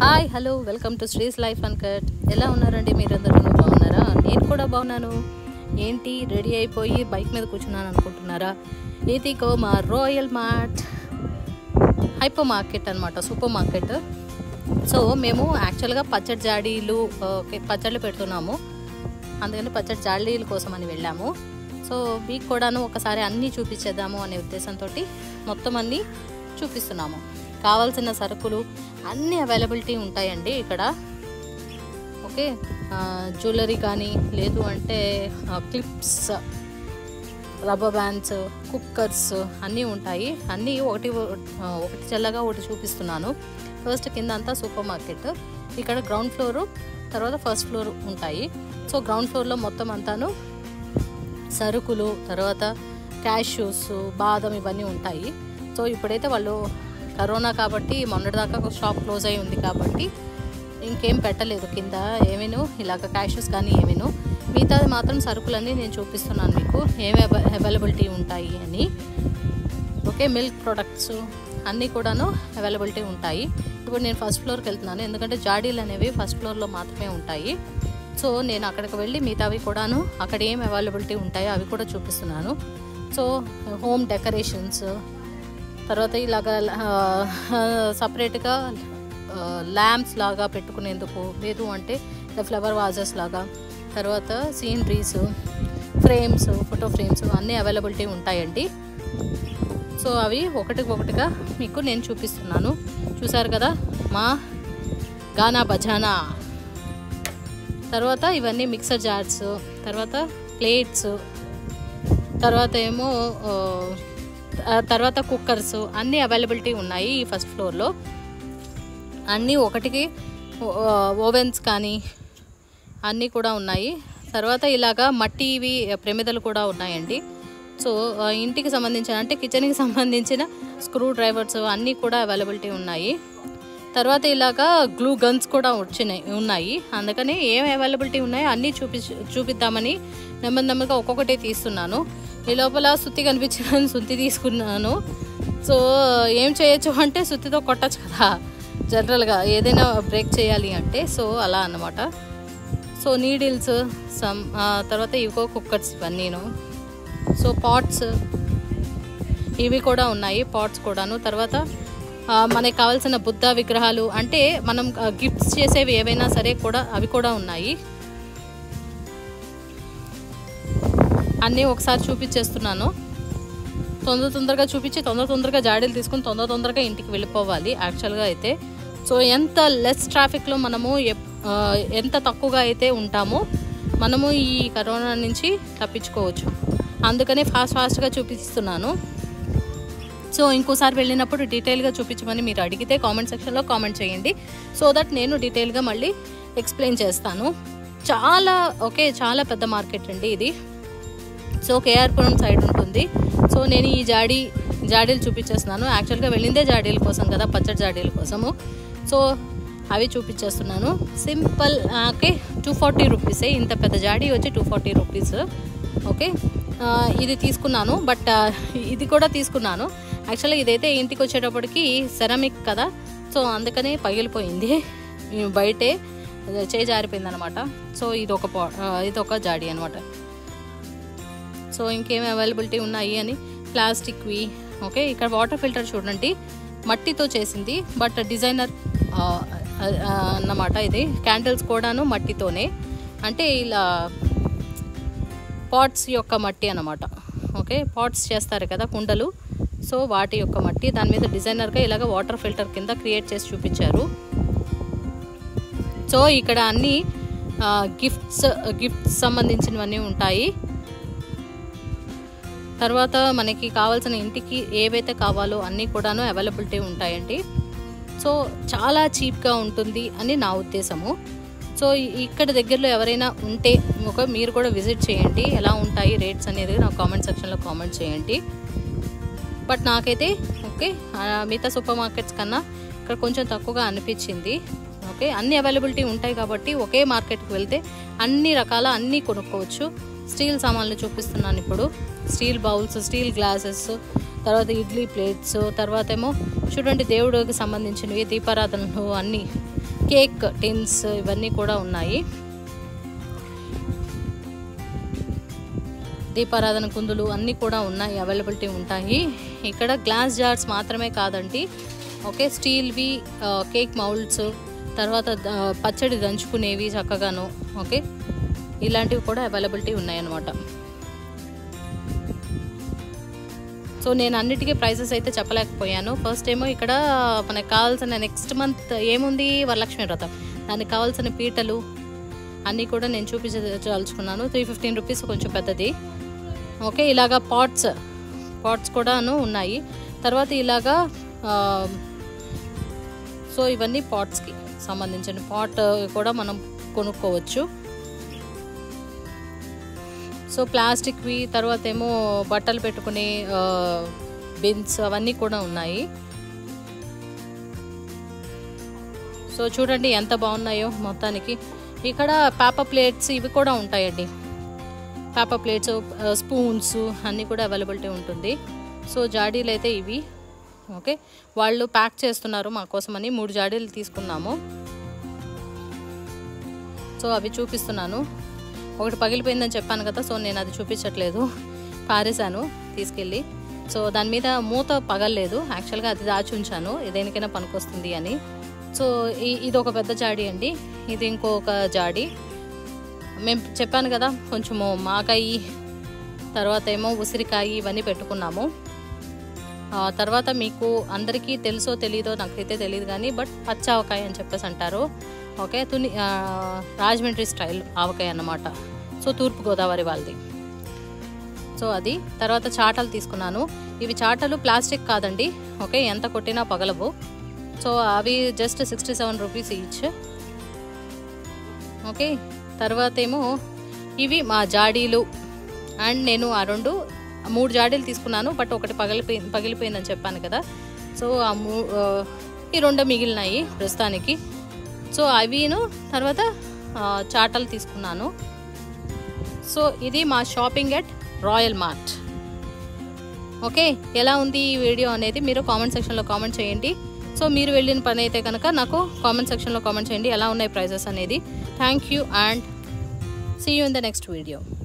hi hello welcome to Sri's life and cut ఎలా ఉన్నారండి మీరందరూ బాగున్నారా నేను కూడా బాగున్నాను ఏంటి రెడీ అయిపోయి బైక్ మీద కూర్చున్నాను అనుకుంటున్నారా ఇదిగో మా రాయల్ మార్ట్ హైపర్ మార్కెట్ అనమాట సూపర్ మార్కెట్ సో మేము యాక్చువల్గా పచ్చడి జాడీలు ఓకే, పచ్చళ్ళు పెడుతున్నాము అందుకని పచ్చడి జాడీల కోసం అని వెళ్ళాము సో మీకు కూడాను ఒకసారి అన్నీ చూపించేద్దాము అనే ఉద్దేశంతో మొత్తం అన్నీ చూపిస్తున్నాము కావాల్సిన సరుకులు అన్నీ అవైలబిలిటీ ఉంటాయండి ఇక్కడ ఓకే జ్యువెలరీ కానీ లేదు అంటే క్లిప్స్ రబ్బర్ బ్యాండ్స్ కుక్కర్స్ అన్నీ ఉంటాయి అన్నీ ఒకటి ఆ, ఒకటి చల్లగా ఒకటి చూపిస్తున్నాను ఫస్ట్ కింద అంతా సూపర్ మార్కెట్ ఇక్కడ గ్రౌండ్ ఫ్లోరు తర్వాత ఫస్ట్ ఫ్లోర్ ఉంటాయి సో గ్రౌండ్ ఫ్లోర్లో మొత్తం అంతాను సరుకులు తర్వాత క్యాష్యూస్ బాదం ఇవన్నీ ఉంటాయి సో ఇప్పుడైతే వాళ్ళు కరోనా కాబట్టి మొన్నటిదాకా ఒక షాప్ క్లోజ్ అయి ఉంది కాబట్టి ఇంకేం పెట్టలేదు కింద ఏమీను ఇలాగ క్యాషెస్ కానీ ఏమీను మిగతాది మాత్రం సరుకులన్నీ నేను చూపిస్తున్నాను మీకు ఏమి అవైలబిలిటీ ఉంటాయి అని ఓకే మిల్క్ ప్రొడక్ట్స్ అన్నీ కూడాను అవైలబిలిటీ ఉంటాయి ఇప్పుడు నేను ఫస్ట్ ఫ్లోర్కి వెళ్తున్నాను ఎందుకంటే జాడీలు అనేవి ఫస్ట్ ఫ్లోర్లో మాత్రమే ఉంటాయి సో నేను అక్కడికి వెళ్ళి మిగతావి కూడాను అక్కడ ఏం అవైలబిలిటీ ఉంటాయో అవి కూడా చూపిస్తున్నాను సో హోమ్ డెకరేషన్స్ తర్వాత ఇలాగ సపరేట్గా ల్యాంప్స్ లాగా పెట్టుకునేందుకు లేదు అంటే ఫ్లవర్ వాజెస్ లాగా తర్వాత సీనరీస్ ఫ్రేమ్స్ ఫోటో ఫ్రేమ్స్ అన్నీ అవైలబిలిటీ ఉంటాయండి సో అవి ఒకటి ఒకటిగా మీకు నేను చూపిస్తున్నాను చూసారు కదా మా గానా బజానా తర్వాత ఇవన్నీ మిక్సర్ జార్స్ తర్వాత ప్లేట్స్ తర్వాత ఏమో ఆ, ఆ తర్వాత కుక్కర్స్ అన్నీ అవైలబిలిటీ ఉన్నాయి ఈ ఫస్ట్ ఫ్లోర్లో అన్నీ ఒకటికి ఓవెన్స్ కానీ అన్నీ కూడా ఉన్నాయి తర్వాత ఇలాగా మట్టివి ప్రమిదలు కూడా ఉన్నాయండి సో ఆ, ఇంటికి సంబంధించిన అంటే కిచెన్కి సంబంధించిన స్క్రూ డ్రైవర్స్ అన్నీ కూడా అవైలబిలిటీ ఉన్నాయి తర్వాత ఇలాగా గ్లూ గన్స్ కూడా వచ్చినాయి ఉన్నాయి అందుకని ఏం అవైలబిలిటీ ఉన్నాయో అన్నీ చూపి చూపిద్దామని నెమ్మది నెమ్మదిగా ఒక్కొక్కటి తీస్తున్నాను ఈ లోపల సుత్తి కనిపించిన సుత్తి తీసుకున్నాను సో ఏం చేయొచ్చు అంటే సుత్తితో కొట్టచ్చు కదా జనరల్గా ఏదైనా బ్రేక్ చేయాలి అంటే సో అలా అన్నమాట సో నీడిల్స్ సమ్ ఆ, తర్వాత ఇవిగో కుక్కర్స్ ఇవన్నీను సో పాట్స్ ఇవి కూడా ఉన్నాయి పాట్స్ కూడాను తర్వాత ఆ, మనకి కావాల్సిన బుద్ధ విగ్రహాలు అంటే మనం గిఫ్ట్స్ చేసేవి ఏవైనా సరే కూడా అవి కూడా ఉన్నాయి అన్నీ ఒకసారి చూపించేస్తున్నాను తొందర తొందరగా చూపించి తొందర తొందరగా జాడీలు తీసుకుని తొందర తొందరగా ఇంటికి వెళ్ళిపోవాలి యాక్చువల్గా అయితే సో ఎంత లెస్ ట్రాఫిక్లో మనము ఎప్- ఆ, ఎంత తక్కువగా అయితే ఉంటామో మనము ఈ కరోనా నుంచి తప్పించుకోవచ్చు అందుకనే ఫాస్ట్ ఫాస్ట్గా చూపిస్తున్నాను సో ఇంకోసారి వెళ్ళినప్పుడు డీటెయిల్గా చూపించమని మీరు అడిగితే కామెంట్ సెక్షన్లో కామెంట్ చేయండి సో దట్ నేను డీటెయిల్గా మళ్ళీ ఎక్స్ప్లెయిన్ చేస్తాను చాలా ఓకే చాలా పెద్ద మార్కెట్ అండి ఇది సో కేఆర్పురం సైడ్ ఉంటుంది సో నేను ఈ జాడీ జాడీలు చూపించేస్తున్నాను యాక్చువల్గా వెళ్ళిందే జాడీల కోసం కదా పచ్చడి జాడీల కోసము సో అవి చూపించేస్తున్నాను సింపుల్ ఓకే టూ ఫార్టీ రూపీసే ఇంత పెద్ద జాడీ వచ్చి టూ ఫార్టీ రూపీస్ ఓకే ఆ, ఇది తీసుకున్నాను బట్ ఆ, ఇది కూడా తీసుకున్నాను యాక్చువల్గా ఇదైతే ఇంటికి వచ్చేటప్పటికి సెరమిక్ కదా సో అందుకనే పగిలిపోయింది ఈ బయటే చేయి జారిపోయింది అనమాట సో ఇది ఒక పా ఇది ఒక జాడీ అనమాట సో ఇంకేం అవైలబిలిటీ ఉన్నాయి అని ప్లాస్టిక్వి ఓకే ఇక్కడ వాటర్ ఫిల్టర్ చూడండి మట్టితో చేసింది బట్ డిజైనర్ ఆ, ఆ, ఆ, అన్నమాట ఇది క్యాండిల్స్ కూడాను మట్టితోనే అంటే ఇలా పాట్స్ యొక్క మట్టి అన్నమాట ఓకే పాట్స్ చేస్తారు కదా కుండలు సో వాటి యొక్క మట్టి దాని మీద డిజైనర్గా ఇలాగ వాటర్ ఫిల్టర్ కింద క్రియేట్ చేసి చూపించారు సో ఇక్కడ అన్ని గిఫ్ట్స్ గిఫ్ట్స్ సంబంధించినవన్నీ ఉంటాయి తర్వాత మనకి కావాల్సిన ఇంటికి ఏవైతే కావాలో అన్నీ కూడాను అవైలబిలిటీ ఉంటాయండి సో చాలా చీప్గా ఉంటుంది అని నా ఉద్దేశము సో ఇ- ఇక్కడ దగ్గరలో ఎవరైనా ఉంటే ఒక మీరు కూడా విజిట్ చేయండి ఎలా ఉంటాయి రేట్స్ అనేది నా కామెంట్ సెక్షన్లో కామెంట్ చేయండి బట్ నాకైతే ఓకే ఆ, మిగతా సూపర్ మార్కెట్స్ కన్నా ఇక్కడ కొంచెం తక్కువగా అనిపించింది ఓకే అన్ని అవైలబిలిటీ ఉంటాయి కాబట్టి ఒకే మార్కెట్కి వెళ్తే అన్ని రకాల అన్నీ కొనుక్కోవచ్చు స్టీల్ సామాన్లు చూపిస్తున్నాను ఇప్పుడు స్టీల్ బౌల్స్ స్టీల్ గ్లాసెస్ తర్వాత ఇడ్లీ ప్లేట్స్ తర్వాత ఏమో చూడండి దేవుడికి సంబంధించినవి దీపారాధనలు అన్నీ కేక్ టిన్స్ ఇవన్నీ కూడా ఉన్నాయి దీపారాధన కుందులు అన్నీ కూడా ఉన్నాయి అవైలబిలిటీ ఉంటాయి ఇక్కడ గ్లాస్ జార్స్ మాత్రమే కాదండి ఓకే స్టీల్వి ఆ, కేక్ మౌల్డ్స్ తర్వాత ద- పచ్చడి దంచుకునేవి చక్కగాను ఓకే ఇలాంటివి కూడా అవైలబిలిటీ ఉన్నాయన్నమాట సో నేను అన్నిటికీ ప్రైసెస్ అయితే చెప్పలేకపోయాను ఫస్ట్ ఏమో ఇక్కడ మనకు కావాల్సిన నెక్స్ట్ మంత్ ఏముంది వరలక్ష్మి వ్రతం దానికి కావాల్సిన పీటలు అన్నీ కూడా నేను చూపించదలుచుకున్నాను త్రీ ఫిఫ్టీన్ రూపీస్ కొంచెం పెద్దది ఓకే ఇలాగా పాట్స్ పాట్స్ కూడాను ఉన్నాయి తర్వాత ఇలాగా ఆ, సో ఇవన్నీ పాట్స్కి సంబంధించిన పాట్ కూడా మనం కొనుక్కోవచ్చు సో ప్లాస్టిక్వి తర్వాత ఏమో బట్టలు పెట్టుకునే బిన్స్ అవన్నీ కూడా ఉన్నాయి సో చూడండి ఎంత బాగున్నాయో మొత్తానికి ఇక్కడ పేపర్ ప్లేట్స్ ఇవి కూడా ఉంటాయండి పేపర్ ప్లేట్స్ స్పూన్స్ అన్నీ కూడా అవైలబిలిటీ ఉంటుంది సో జాడీలు అయితే ఇవి ఓకే వాళ్ళు ప్యాక్ చేస్తున్నారు మా కోసమని మూడు జాడీలు తీసుకున్నాము సో అవి చూపిస్తున్నాను ఒకటి పగిలిపోయిందని చెప్పాను కదా సో నేను అది చూపించట్లేదు పారేశాను తీసుకెళ్ళి సో దాని మీద మూత పగలలేదు యాక్చువల్గా అది దాచి ఉంచాను దేనికైనా పనికొస్తుంది అని సో ఈ- ఇది ఒక పెద్ద జాడీ అండి ఇది ఇంకొక జాడీ మేము చెప్పాను కదా కొంచెము మాకాయి తర్వాత ఏమో ఉసిరికాయ ఇవన్నీ పెట్టుకున్నాము ఆ తర్వాత మీకు అందరికీ తెలుసో తెలీదో నాకైతే తెలియదు కానీ బట్ పచ్చ ఆవకాయ అని చెప్పేసి అంటారు ఓకే తుని ఆ, రాజమండ్రి స్టైల్ ఆవకాయ అన్నమాట సో తూర్పు గోదావరి వాళ్ళది సో అది తర్వాత చాటలు తీసుకున్నాను ఇవి చాటలు ప్లాస్టిక్ కాదండి ఓకే ఎంత కొట్టినా పగలవు సో అవి just sixty seven rupees each okay తర్వాత ఏమో ఇవి మా జాడీలు అండ్ నేను ఆ రెండు మూడు జాడీలు తీసుకున్నాను బట్ ఒకటి పగిలిపోయి పగిలిపోయిందని చెప్పాను కదా సో ఆ మూ ఆ, ఈ రెండు మిగిలినాయి ప్రస్తుతానికి సో అవిను తర్వాత ఆ, చాటలు తీసుకున్నాను సో ఇది మా shopping at Royal Mart okay ఎలా ఉంది ఈ వీడియో అనేది మీరు కామెంట్ సెక్షన్లో కామెంట్ చేయండి సో మీరు వెళ్ళిన పని అయితే కనుక నాకు కామెంట్ సెక్షన్లో కామెంట్ చేయండి ఎలా ఉన్నాయి ప్రైజెస్ అనేది thank you and see you in the next video